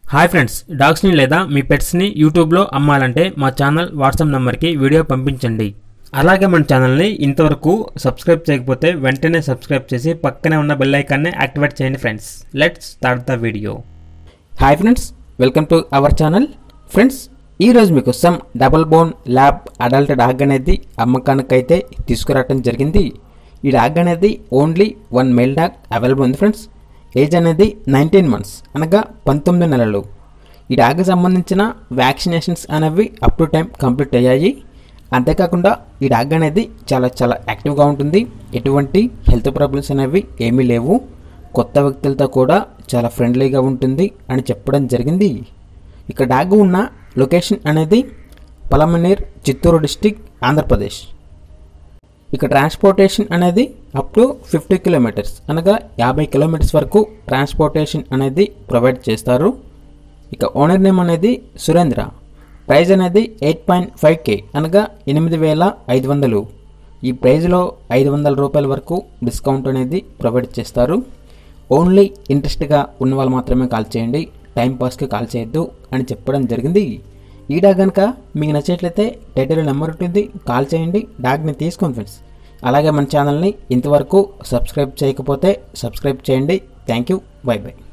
hi friends డాగ్స్ని లేదా మీ పెట్స్ని యూట్యూబ్లో అమ్మాలంటే మా ఛానల్ వాట్సాప్ నెంబర్కి వీడియో పంపించండి అలాగే మన ఛానల్ని ఇంతవరకు సబ్స్క్రైబ్ చేయకపోతే వెంటనే సబ్స్క్రైబ్ చేసి పక్కనే ఉన్న బెల్ ఐకాన్ని యాక్టివేట్ చేయండి friends let's start the video hi friends welcome to our channel friends ఈరోజు మీకు some double bone lab adult dog అనేది అమ్మకానికైతే తీసుకురావడం జరిగింది ఈ డాగ్ అనేది only one male dog available ఉంది ఫ్రెండ్స్ ఏజ్ అనేది నైన్టీన్ మంత్స్ అనగా పంతొమ్మిది నెలలు ఈ డాగ్కి సంబంధించిన వ్యాక్సినేషన్స్ అనేవి అప్ టు టైం కంప్లీట్ అయ్యాయి అంతేకాకుండా ఈ డాగ్ అనేది చాలా చాలా యాక్టివ్గా ఉంటుంది ఎటువంటి హెల్త్ ప్రాబ్లమ్స్ అనేవి ఏమీ లేవు కొత్త వ్యక్తులతో కూడా చాలా ఫ్రెండ్లీగా ఉంటుంది అని చెప్పడం జరిగింది ఇక డాగ్ ఉన్న లొకేషన్ అనేది పలమనేర్ చిత్తూరు డిస్టిక్ ఆంధ్రప్రదేశ్ ఇక ట్రాన్స్పోర్టేషన్ అనేది అప్ టు ఫిఫ్టీ కిలోమీటర్స్ అనగా యాభై కిలోమీటర్స్ వరకు ట్రాన్స్పోర్టేషన్ అనేది ప్రొవైడ్ చేస్తారు ఇక ఓనర్ నేమ్ అనేది సురేంద్ర ప్రైజ్ అనేది ఎయిట్ పాయింట్ ఫైవ్ కే అనగా ఎనిమిది వేల ఐదు వందలు ఈ ప్రైజ్లో ఐదు వందల రూపాయల వరకు డిస్కౌంట్ అనేది ప్రొవైడ్ చేస్తారు ఓన్లీ ఇంట్రెస్ట్గా ఉన్న వాళ్ళు మాత్రమే కాల్ చేయండి టైం పాస్కి కాల్ చేయొద్దు అని చెప్పడం జరిగింది ఈ డాగ్ కనుక మీకు నచ్చినట్లయితే టైటిల్ నెంబర్ ఉంటుంది కాల్ చేయండి డాగ్ని తీసుకోండి ఫ్రెండ్స్ అలాగే మన ఛానల్ని ఇంతవరకు సబ్స్క్రైబ్ చేయకపోతే సబ్స్క్రైబ్ చేయండి థ్యాంక్ యూ బై బై